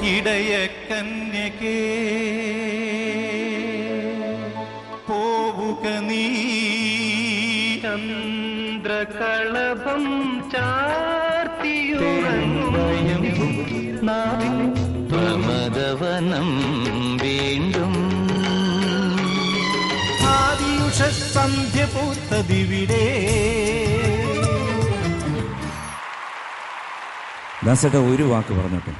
ഇടയ കന്യകേ പോവുക നീ ചന്ദ്രകളഭം ചാർത്തിയുറങ്ങും പ്രമദവനം വീണ്ടും ആദിയുഷ സന്ധ്യ പൂത്തതിവിടെ ദാസേട്ട ഒരു വാക്ക് പറഞ്ഞോട്ടെ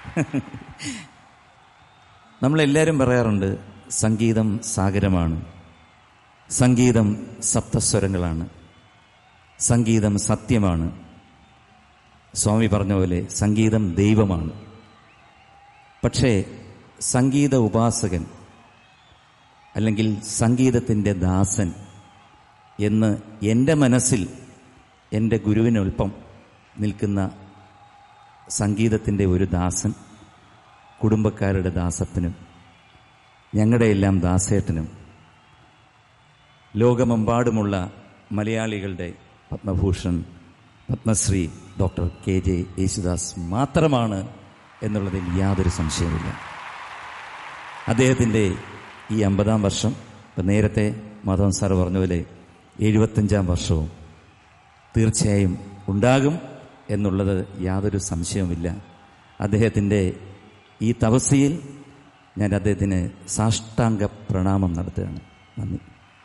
നമ്മളെല്ലാവരും പറയാറുണ്ട് സംഗീതം സാഗരമാണ് സംഗീതം സപ്തസ്വരങ്ങളാണ് സംഗീതം സത്യമാണ് സ്വാമി പറഞ്ഞ പോലെ സംഗീതം ദൈവമാണ് പക്ഷേ സംഗീത ഉപാസകൻ അല്ലെങ്കിൽ സംഗീതത്തിൻ്റെ ദാസൻ എന്ന് എൻ്റെ മനസ്സിൽ എൻ്റെ ഗുരുവിനൊൽപ്പം നിൽക്കുന്ന സംഗീതത്തിൻ്റെ ഒരു ദാസൻ കുടുംബക്കാരുടെ ദാസത്തിനും ഞങ്ങളുടെ എല്ലാം ദാസേട്ടനും ലോകമെമ്പാടുമുള്ള മലയാളികളുടെ Padma Bhushan Padma Shri doctor K J Yesudas മാത്രമാണ് എന്നുള്ളതിൽ യാതൊരു സംശയവുമില്ല അദ്ദേഹത്തിൻ്റെ ഈ അമ്പതാം വർഷം ഇപ്പം നേരത്തെ മാധവൻ സാർ പറഞ്ഞ പോലെ എഴുപത്തഞ്ചാം വർഷവും തീർച്ചയായും ഉണ്ടാകും എന്നുള്ളത് യാതൊരു സംശയവുമില്ല അദ്ദേഹത്തിൻ്റെ ഈ തപസ്യയിൽ ഞാൻ അദ്ദേഹത്തിന് സാഷ്ടാംഗ പ്രണാമം നടത്തുകയാണ് നന്ദി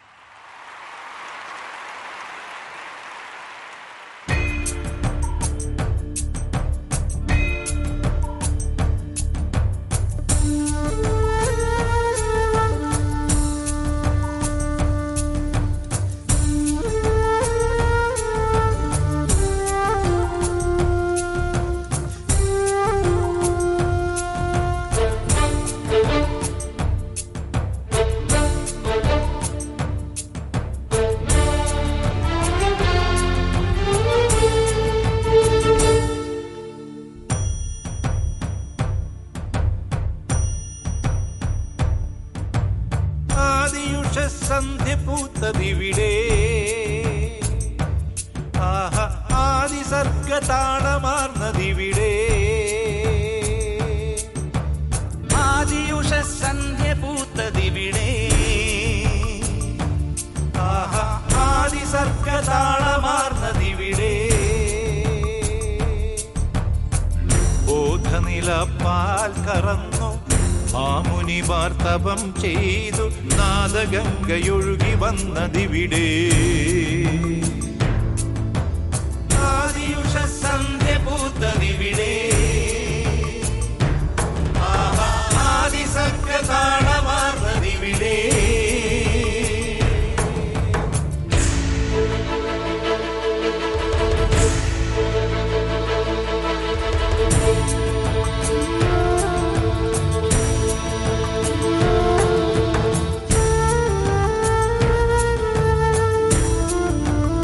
ആദിയുഷ സന്ധ്യ പൂത്തതിവിടെ ആഹ ആദി സർഗതാളമാർന്നതിവിടെ ആദിയുഷ സന്ധ്യ പൂത്തതിവിടെ ആഹ ആദി സർഗതാളമാർന്നതിവിടെ ബോധനില പാൽ കറന്നു മാമുനിമാർ തപം ചെയ്തു നാദഗംഗയൊഴുകി വന്നതിവിടെ ആദിയുഷ സന്ധ്യ പൂത്തതിവിടെ ആഹാ, ആദിസർഗതാളമാർന്നതിവിടെ ആ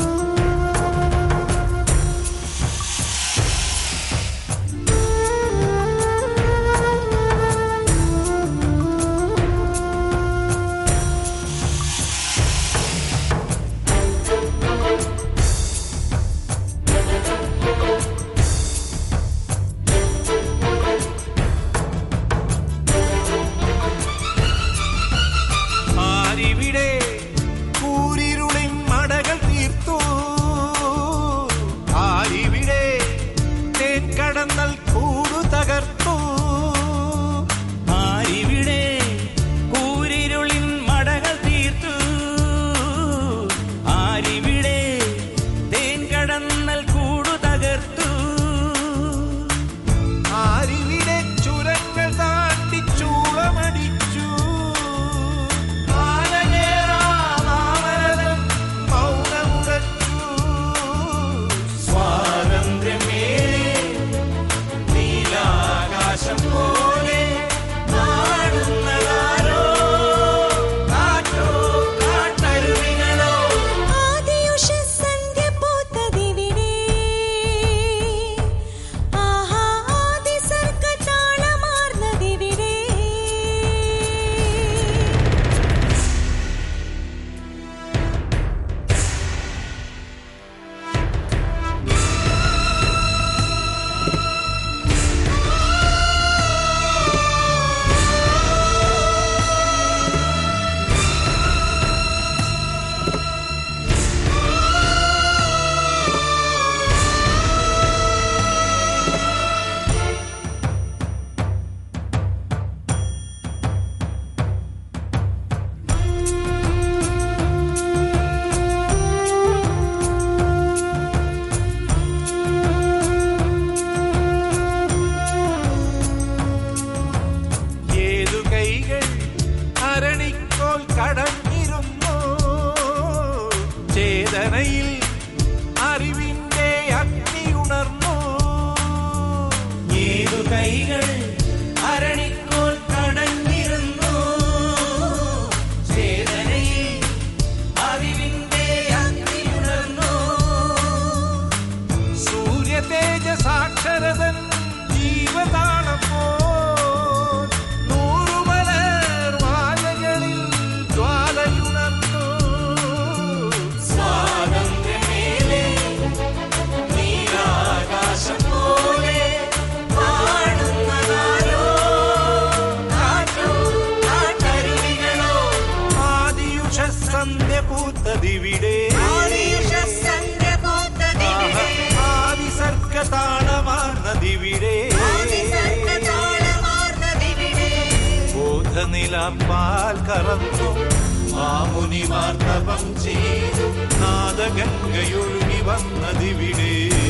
നീലാപ്പാൽ കറന്നു മാമുനിമാർ തപം ചെയ്തു നാദഗംഗയൊഴുകി വന്നതിവിടെ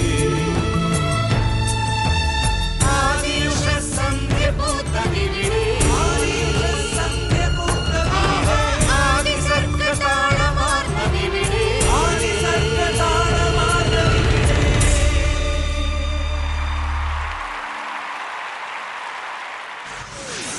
ആദിയുഷ സന്ധ്യ പൂത്തതിവിടെ ആദിസർഗതാളമാർന്നതിവിടെ